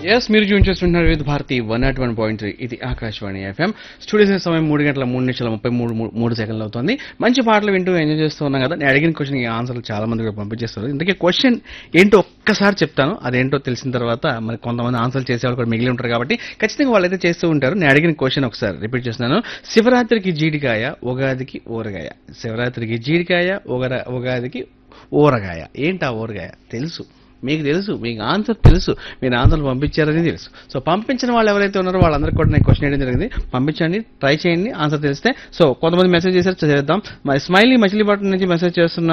yes మీరు జూన్ చేస్తున్నారు with Bharati one not one point three ఇది ఆకాశవాణి ఎఫ్ఎం స్టూడియో సమయం మూడు గంటల మూడు నిమిషాల ముప్పై మూడు మూ- మూడు సెకండ్లు అవుతుంది మంచి పాటలు వింటూ ఎంజాయ్ చేస్తూ ఉన్నాం కదా నేను అడిగిన క్వశ్చన్ ఆన్సర్లు చాలా మంది కూడా పంపించేస్తారు ఇందుకే క్వశ్చన్ ఏంటో ఒక్కసారి చెప్తాను అదేంటో తెలిసిన తర్వాత మరి కొంతమంది ఆన్సర్ చేసేవాళ్ళు కూడా మిగిలి ఉంటారు కాబట్టి ఖచ్చితంగా వాళ్ళైతే చేస్తూ ఉంటారు నేను అడిగిన క్వశ్చన్ ఒకసారి రిపీట్ చేస్తున్నాను శివరాత్రికి జీడికాయ ఉగాదికి ఊరగాయ శివరాత్రికి జీడికాయ ఉగర ఉగాదికి ఊరగాయ ఏంటా ఊరగాయ తెలుసు మీకు తెలుసు మీకు ఆన్సర్ తెలుసు మీరు ఆన్సర్ పంపించారని తెలుసు సో పంపించిన వాళ్ళు ఎవరైతే ఉన్నారో వాళ్ళందరికీ కూడా నేను క్వశ్చన్ వేయడం జరిగింది పంపించండి ట్రై చేయండి ఆన్సర్ తెలిస్తే సో కొంతమంది మెసేజ్ చేశారు చేద్దాం మరి స్మైలీ మచిలీపట్నం నుంచి మెసేజ్ చేస్తున్న